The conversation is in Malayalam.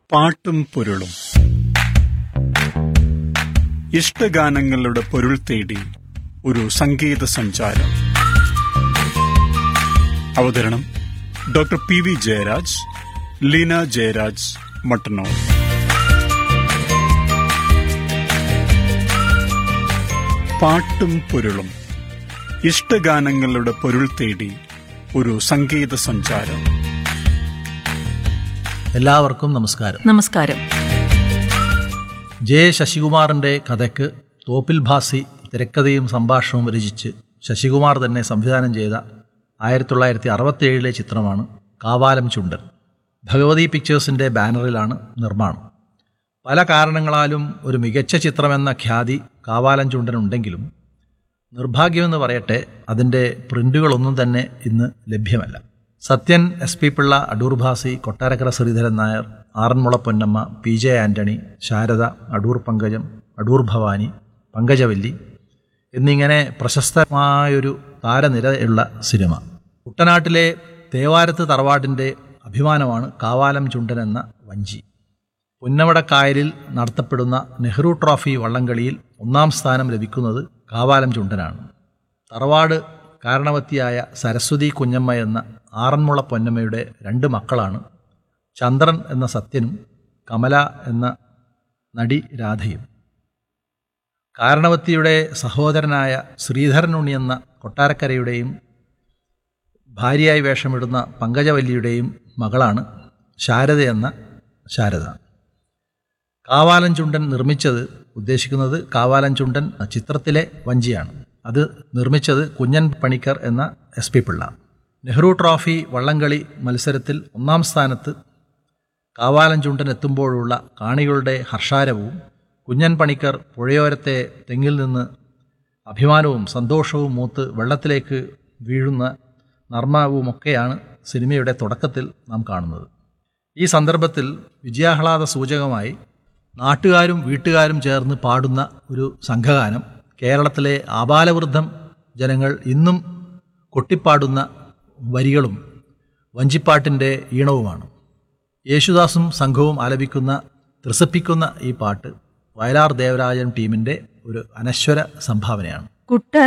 പാട്ടും പൊരുളും ഇഷ്ടഗാനങ്ങളുടെ പൊരുൾ തേടി ഒരു സംഗീത സഞ്ചാരം അവതരണം doctor P V Jayaraj Leena Jayaraj Mattannur പാട്ടും പൊരുളും ഇഷ്ടഗാനങ്ങളുടെ പൊരുൾ തേടി ഒരു സംഗീത സഞ്ചാരം എല്ലാവർക്കും നമസ്കാരം നമസ്കാരം ജെ ശശികുമാറിൻ്റെ കഥയ്ക്ക് തോപ്പിൽ ഭാസി തിരക്കഥയും സംഭാഷണവും രചിച്ച് ശശികുമാർ തന്നെ സംവിധാനം ചെയ്ത ആയിരത്തി തൊള്ളായിരത്തി അറുപത്തിയേഴിലെ ചിത്രമാണ് കാവാലം ചുണ്ടൻ ഭഗവതി പിക്ചേഴ്സിൻ്റെ ബാനറിലാണ് നിർമ്മാണം പല കാരണങ്ങളാലും ഒരു മികച്ച ചിത്രമെന്ന ഖ്യാതി കാവാലം ചുണ്ടനുണ്ടെങ്കിലും നിർഭാഗ്യമെന്ന് പറയട്ടെ അതിൻ്റെ പ്രിൻ്റുകളൊന്നും തന്നെ ഇന്ന് ലഭ്യമല്ല Sathyan S P Pillai Adoor Bhasi Kottarakkara Sreedharan Nair Aranmula Ponnamma P J Antony Sharada Adoor Pankajam Adoor Bhavani Pankajavalli എന്നിങ്ങനെ പ്രശസ്തമായൊരു താരനിരയുള്ള സിനിമ കുട്ടനാട്ടിലെ തേവാരത്ത് തറവാടിൻ്റെ അഭിമാനമാണ് കാവാലം ചുണ്ടൻ എന്ന വഞ്ചി പുന്നമടക്കായലിൽ നടത്തപ്പെടുന്ന നെഹ്റു ട്രോഫി വള്ളംകളിയിൽ ഒന്നാം സ്ഥാനം ലഭിക്കുന്നത് കാവാലം ചുണ്ടനാണ് തറവാട് കാരണവത്തിയായ സരസ്വതി കുഞ്ഞമ്മ എന്ന ആറന്മുള പൊന്നമ്മയുടെ രണ്ട് മക്കളാണ് ചന്ദ്രൻ എന്ന സത്യനും കമല എന്ന നടി രാധയും കാരണവത്തിയുടെ സഹോദരനായ ശ്രീധരനുണ്ണി എന്ന കൊട്ടാരക്കരയുടെയും ഭാര്യയായി വേഷമിടുന്ന പങ്കജവല്ലിയുടെയും മകളാണ് ശാരദ എന്ന ശാരദ കാവാലൻ ചുണ്ടൻ നിർമ്മിച്ചത് ഉദ്ദേശിക്കുന്നത് കാവാലൻ ചുണ്ടൻ ചിത്രത്തിലെ വഞ്ചിയാണ് അത് നിർമ്മിച്ചത് കുഞ്ഞൻ പണിക്കർ എന്ന S P Pillai Nehru trophy വള്ളംകളി മത്സരത്തിൽ ഒന്നാം സ്ഥാനത്ത് കാവാലൻ ചുണ്ടൻ എത്തുമ്പോഴുള്ള കാണികളുടെ ഹർഷാരവും കുഞ്ഞൻ പണിക്കർ പുഴയോരത്തെ തെങ്ങിൽ നിന്ന് അഭിമാനവും സന്തോഷവും മൂത്ത് വെള്ളത്തിലേക്ക് വീഴുന്ന നർമ്മവുമൊക്കെയാണ് സിനിമയുടെ തുടക്കത്തിൽ നാം കാണുന്നത് ഈ സന്ദർഭത്തിൽ വിജയാഹ്ലാദ സൂചകമായി നാട്ടുകാരും വീട്ടുകാരും ചേർന്ന് പാടുന്ന ഒരു സംഘഗാനം കേരളത്തിലെ ആബാലവൃദ്ധം ജനങ്ങൾ ഇന്നും കൊട്ടിപ്പാടുന്ന വരികളും വഞ്ചിപ്പാട്ടിൻ്റെ ഈണവുമാണ് യേശുദാസും സംഘവും ആലപിക്കുന്ന ത്രസിപ്പിക്കുന്ന ഈ പാട്ട് വയലാർ ദേവരാജൻ ടീമിൻ്റെ ഒരു അനശ്വര സംഭാവനയാണ് കുട്ട